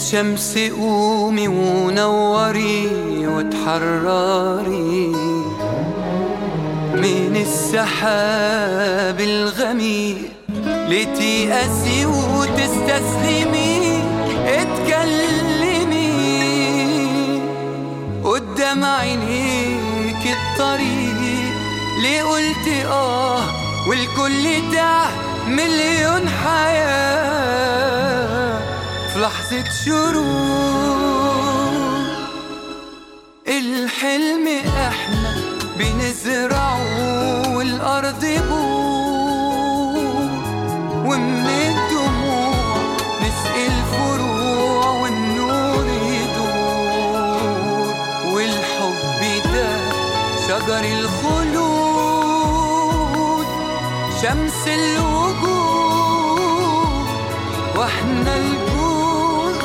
شمس قومي ونوري وتحرري من السحاب الغميق لتيأسي وتستسلمي اتكلمي قدام عينيك الطريق ليه قلت اه والكل تاه مليون حياة في لحظة شروق الحلم احنا بنزرعه والأرض بور ومن الدموع نسقي الفروع والنور يدور والحب ده شجر الخلود شمس الوجود واحنا الجذور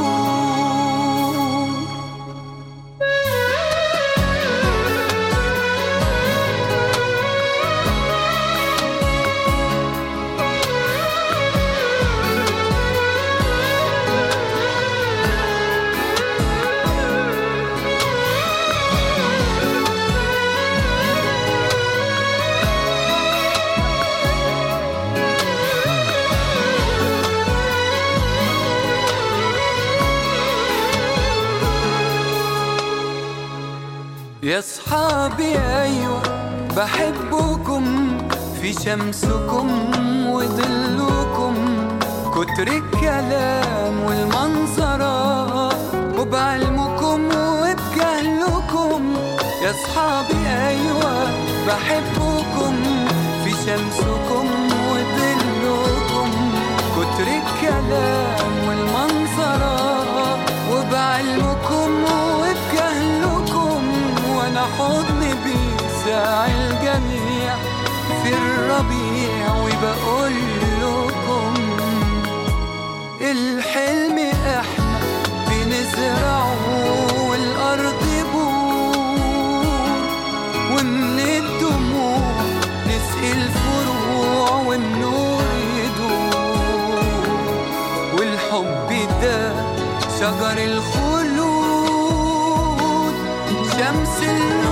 يا صحابي أيوة بحبكم في شمسكم وظلكم كتر الكلام والمنظرة وبعلمكم وبجهلكم يا صحابي أيوة بحبكم في شمسكم وظلكم كتر الكلام والمنظرة وبعلمكم وبجهلكم وانا حضني بيساع الجميع في الربيع وبقول لكم الحلم احنا بنزرعه والارض بور ومن الدموع نسقي الفروع والنور يدور والحب ده شجر الخلود شمس النور